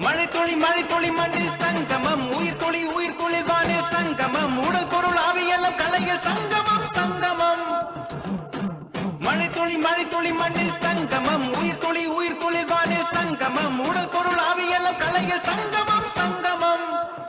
மழை துளி மழை துளி மண்ணில் சங்கமம் உயிர் துளி உயிர் துளி வானில் சங்கமம் உடல் பொருள் ஆவியெல்லாம் கலையில் சங்கமம் சங்கமம் மழை துளி மழை துளி மண்ணில் சங்கமம் உயிர் துளி உயிர் துளி வானில் சங்கமம் உடல் பொருள் ஆவியெல்லாம் கலையில் சங்கமம் சங்கமம்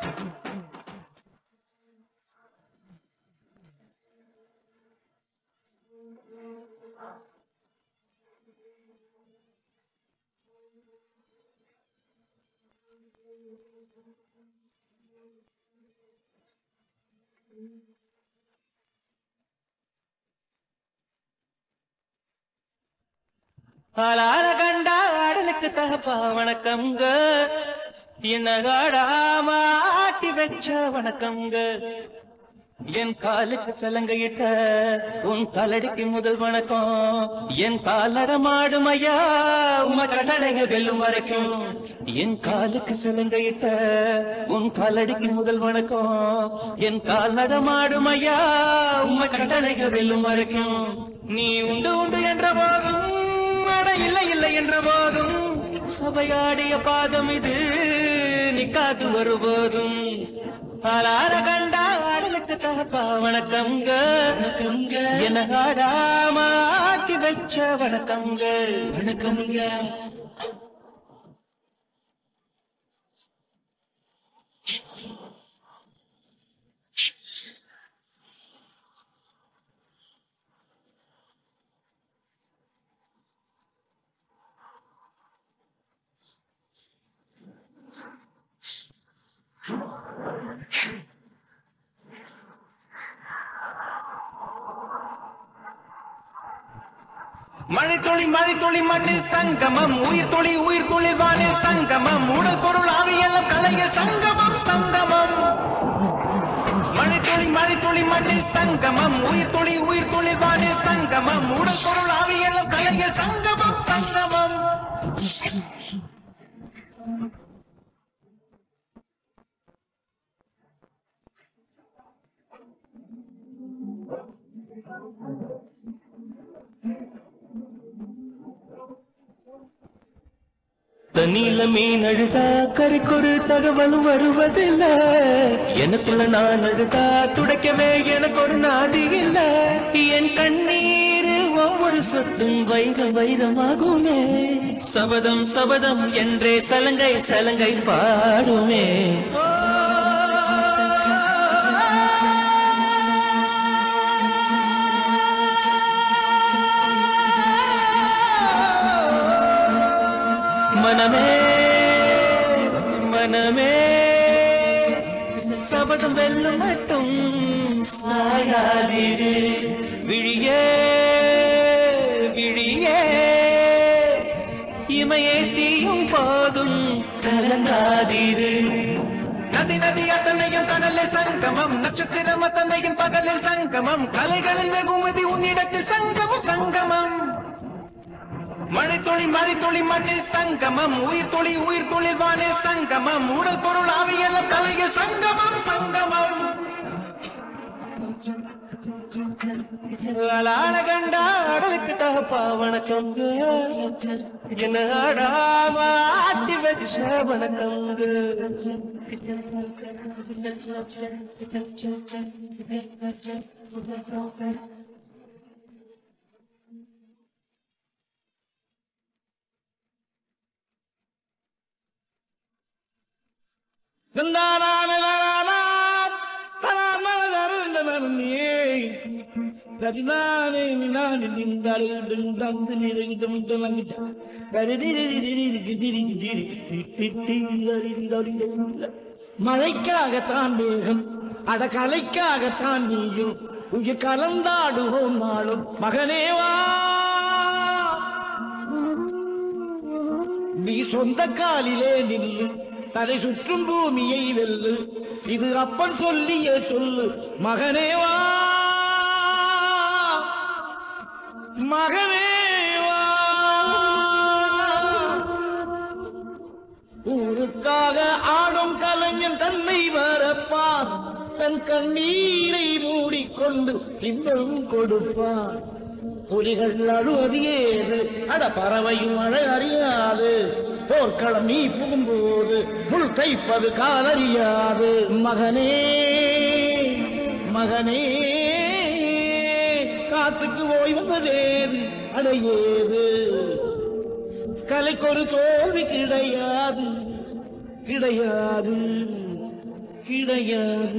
ஆளால கண்டா ஆடலுக்கு தகப்பா வணக்கம்ங்க என்ன காடாம ஆட்டி வச்ச வணக்கம்ங்க என் காலுக்கு சலங்கையிட்ட உன் காலடிக்கு முதல் வணக்கம் என் கால் நடமாடும் ஐயா உம கடலைக வெல்லும் வரைக்கும் என் காலுக்கு சலங்கையிட்ட உன் காலடிக்கு முதல் வணக்கம் என் கால் நடமாடும் ஐயா உம கடலைக வெல்லும் வரைக்கும் நீ உண்டு உண்டு என்ற போதும் அட இல்லை இல்லை என்ற போதும் சபையாடிய பாதம் இது நிக்காது வருபோதும் ஆளார கண்டா ஆடலுக்கு தகப்பா வணக்கம்ங்க என்ன ஆடாம ஆட்டி வச்ச வணக்கம்ங்க வணக்கம்ங்க மழை துளி மழை துளி மண்ணில் சங்கமம் உயிர் துளி உயிர் துளி வானில் சங்கமம் உடல் பொருள் ஆவியெல்லாம் கலையில் சங்கமம் சங்கமம் மழை துளி மழை துளி மண்ணில் சங்கமம் உயிர் துளி உயிர் துளி வானில் சங்கமம் உடல் பொருள் ஆவியெல்லாம் கலையில் சங்கமம் சங்கமம் தண்ணியில மீன் அழுதா கரைக்கொரு தகவலும் வருவதில்ல எனக்குள்ள நான் அழுதா துடைக்கவே எனக்கு ஒரு நாதி இல்ல என் கண்ணீர் ஒவ்வொரு சொட்டும் வைரம் வைரமாகுமே சபதம் சபதம் என்றே சலங்கை சலங்கை பாடுமே மனமே மனமே சபதம் வெல்லும் மட்டும் சாயாதிரு விழியே விழியே இமையே தீயும் போதும் கலங்காதிரு நதி நதி அத்தனையும் கடலில் சங்கமம் நட்சத்திரம் அத்தனையும் பகலில் சங்கமம் கலைகளின் வெகுமதி உன்னிடத்தில் சங்கமம் சங்கமம் மழை துளி மழை துளி மண்ணில் சங்கமம் உயிர் துளி உயிர் துளி வானில் சங்கமம் உடல் பொருள் ஆவியெல்லாம் கலையில் சங்கமம் சங்கமம் அலால கண்டா அடலுக்கு தகப்பா வணக்கம் என்ன ஆடாம ஆட்டி வச்ச வணக்கம் மழைக்காகத்தான் மேகம் அட கலைக்காகத்தான் நீயும் உயிர் கலந்தாடுவோம் நாளும் மகனேவா நீ சொந்த காலிலே நில்லு தலை சுற்றும் பூமியை வெல்லு இது அப்பன் சொல்லிய சொல்லு மகனேவா மகனேவா ஊருக்காக ஆடும் கலைஞன் தன்னை வரப்பான் தன் கண்ணீரை மூடிக்கொண்டு இன்னும் கொடுப்பான் புலிகள் அழுவது ஏது அட பறவையும் அழ அறியாது போர்க்களம் நீ புகும்போது முள் தைப்பது காலறியாது மகனே மகனே காத்துக்கு ஓய்வதேது அடையேது கலைக்கொரு தோல்வி கிடையாது கிடையாது கிடையாது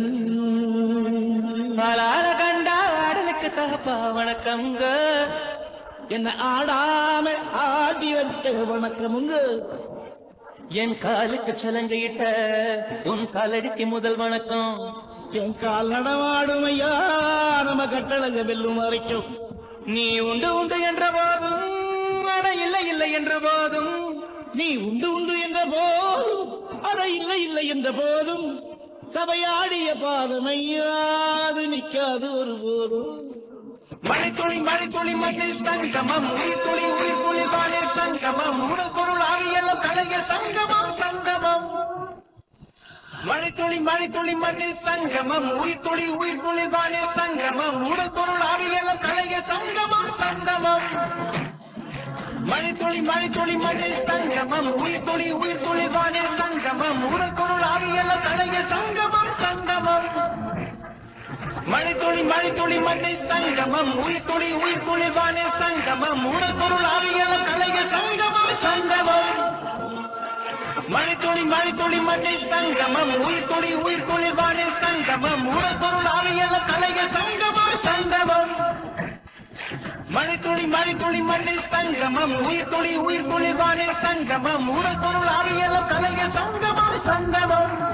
ஆளால கண்டா ஆடலுக்கு தகப்பா வணக்கம்ங்க என்ன ஆடாம ஆடி வச்ச வணக்கமுங்க என் காலுக்கு சலங்கையிட்ட உன் காலடிக்கு முதல் வணக்கம் என் கால் நடமாடும் ஐயா நம்ம கட்டளங்க வெல்லும் வரைக்கும் நீ உண்டு உண்டு என்ற போதும் அட இல்லை இல்லை என்ற போதும் நீ உண்டு உண்டு என்ற போதும் அட இல்லை இல்லை என்ற போதும் சபையாடிய பாதமையா அது நிக்காது ஒரு போதும் மழை துளி மழை துளி மண்ணில் சங்கமம் உயிர் துளி உயிர் துளி வானில் சங்கமம் உடல் பொருள் ஆவியெல்லாம் கலைய சங்கமம் சங்கமம் மழை துளி மழை துளி மண்ணில் சங்கமம் உயிர் துளி உயிர் துளி வானில் சங்கமம் உடல் பொருள் ஆவியெல்லாம் கலைய சங்கமம் சங்கமம் மழை துளி மழை துளி மண்ணில் சங்கமம் உயிர் துளி உயிர் துளி வானில் சங்கமம் உடல் பொருள் ஆவியெல்லாம் கலைய சங்கமம் சங்கமம் மழை துளி மழை துளி மண்ணில் சங்கமம் உயிர் துளி உயிர் துளி வானில் சங்கமம் உடல் பொருள் ஆவியெல்லாம் கலைய சங்கமம் சங்கமம் மழை துளி மழை துளி மண்ணில் சங்கமம் உயிர் துளி உயிர் துளி வானில் சங்கமம் உடல் பொருள் ஆவியெல்லாம் கலைய சங்கமம் சங்கமம் மழை துளி மழை துளி மண்ணில் சங்கமம் உயிர் துளி உயிர் துளி வானில் சங்கமம் உடல் பொருள் ஆவியெல்லாம் கலைய சங்கமம் சங்கமம்